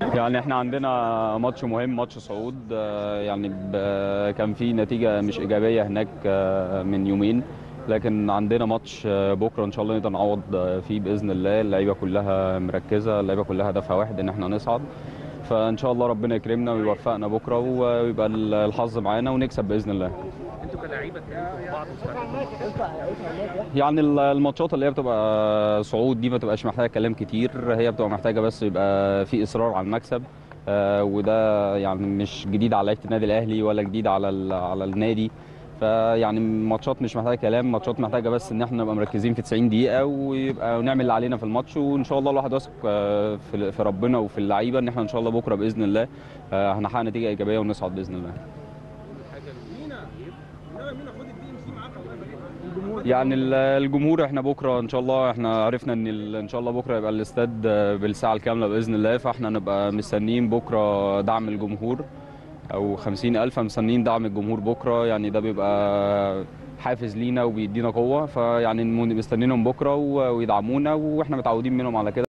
يعني احنا عندنا ماتش مهم ماتش صعود آه، يعني ب- كان في نتيجة مش إيجابية هناك آه، من يومين لكن عندنا ماتش آه، بكرة إن شاء الله نقدر نعوض آه، فيه بإذن الله اللعيبة كلها مركزة اللعيبة كلها هدفها واحد إن احنا نصعد فإن شاء الله ربنا يكرمنا ويوفقنا بكرة ويبقى الحظ معانا ونكسب بإذن الله انتوا كلاعيبه اتكلمتوا مع بعض واستعدتوا يعني ال- الماتشات اللي هي بتبقى صعود دي ما تبقاش محتاجه كلام كتير هي بتبقى محتاجه بس يبقى في اصرار على المكسب آه، وده يعني مش جديد على لعيبه النادي الاهلي ولا جديد على ال- على النادي فيعني ماتشات مش محتاجه كلام ماتشات محتاجه بس ان احنا نبقى مركزين في 90 دقيقه ويبقى ونعمل اللي علينا في الماتش وان شاء الله الواحد واثق آه، في في ربنا وفي اللعيبه ان احنا ان شاء الله بكره باذن الله آه، هنحقق نتيجه ايجابيه ونصعد باذن الله يعني ال- الجمهور احنا بكره ان شاء الله احنا عرفنا ان ال- ان شاء الله بكره يبقى الاستاد بالساعه الكامله باذن الله فاحنا نبقى مستنيين بكره دعم الجمهور او خمسين ألف مستنيين دعم الجمهور بكره يعني ده بيبقى حافز لينا وبيدينا قوه فيعني مستنيينهم بكره و- ويدعمونا واحنا متعودين منهم على كده